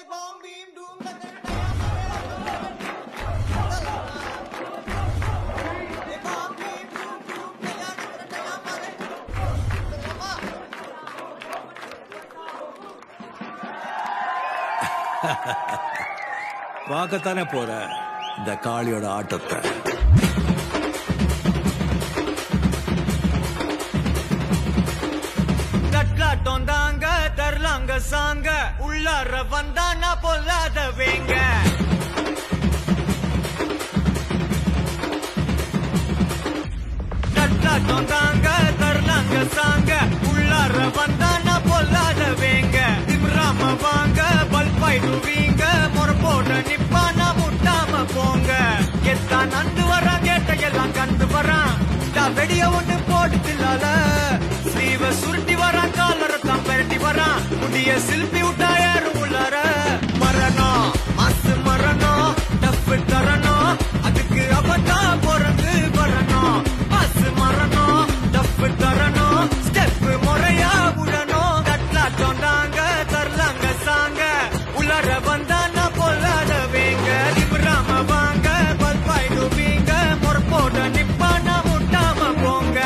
பார்க்கத்தானே போற இந்த காளியோட ஆட்டத்தை தட்லாட்டம் தாங்க தரலாங்க சாங்க உள்ளார வந்தானா பொல்லாத வேங்க தட்லாட்டம் தாங்க தரலாங்க சாங்க உள்ளார வந்தானா பொல்லாத வேங்க திம்ராம வாங்க பல்பாயிடுவீங்க முறப்போட நிப்பானா முட்டாம போங்க எத்தான் நந்து வரான் கேட்ட எல்லாம் கண்டு வரான் நான் வெடிய ஒண்ணு போட்டுலால ஸ்லீவ சுருட்டி வரான் காலரை தான் பெரட்டி வரான் முடிய சில்பி விட்டா யாரும் உள்ளார மரணம் மாசு மரணம் டஃப் தரணும் அதுக்கு அவதான் பிறந்து வரணும் மாசு மரணம் டஃப் தரணும் ஸ்டெப் முறையா விடணும் தட்லாட்டம் தாங்க தரலாங்க சாங்க உள்ளார வந்தானா பொல்லாத வேங்க திபுராம வாங்க பல்பாயிடுவீங்க முறப்போட நிப்பானா முட்டாம போங்க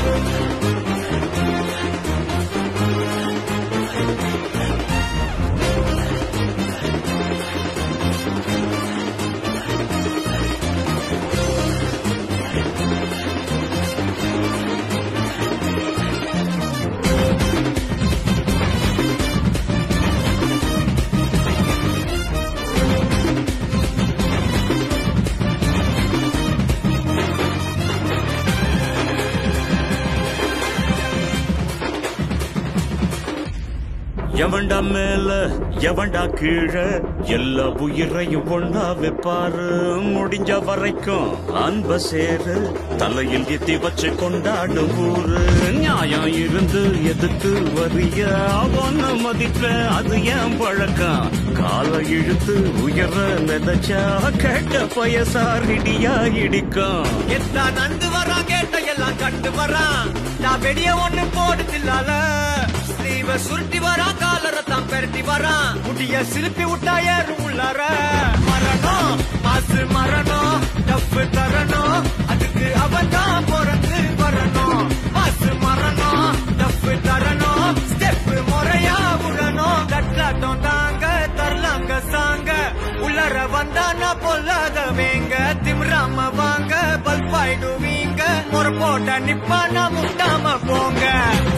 எவன்டா மேல எவன்டா கீழே எல்லா உயிரையும் ஒண்ணா வைப்பாரு முடிஞ்ச வரைக்கும் அன்ப சேரு தலையில் எத்தி வச்சு கொண்டாடும் ஊரு நியாயம் இருந்து எதுக்கு வரிய அவன மதிப்ப அது ஏன் பழக்கம் காலை இழுத்து உயர நினைச்சா கேட்ட பயசாரிடியா இடிக்கும் எத்தான் நந்து வரான் கேட்ட எல்லாம் கண்டு வரான் நான் வெடிய ஒண்ணு போடுதில்லால ஸ்லீவ சுருட்டி வரான் காலரை தான் பெரட்டி வரான் முடிய சிலுப்பி விட்டா ஏறும் உள்ளார மரணம் மாசு மரணம் டப்பு தரணும் அதுக்கு அவன் தான் பிறந்து வரணும் மாசு மரணம் டப்பு தரணும் ஸ்டெப் முறையா விடணும் தட்லாட்டம் தாங்க தரலாங்க சாங்க உள்ளர வந்தானா பொல்லாத வேங்க திம்ராம வாங்க பல்பாயிடுவீங்க முறை போட்ட நிப்பானா முட்டாம போங்க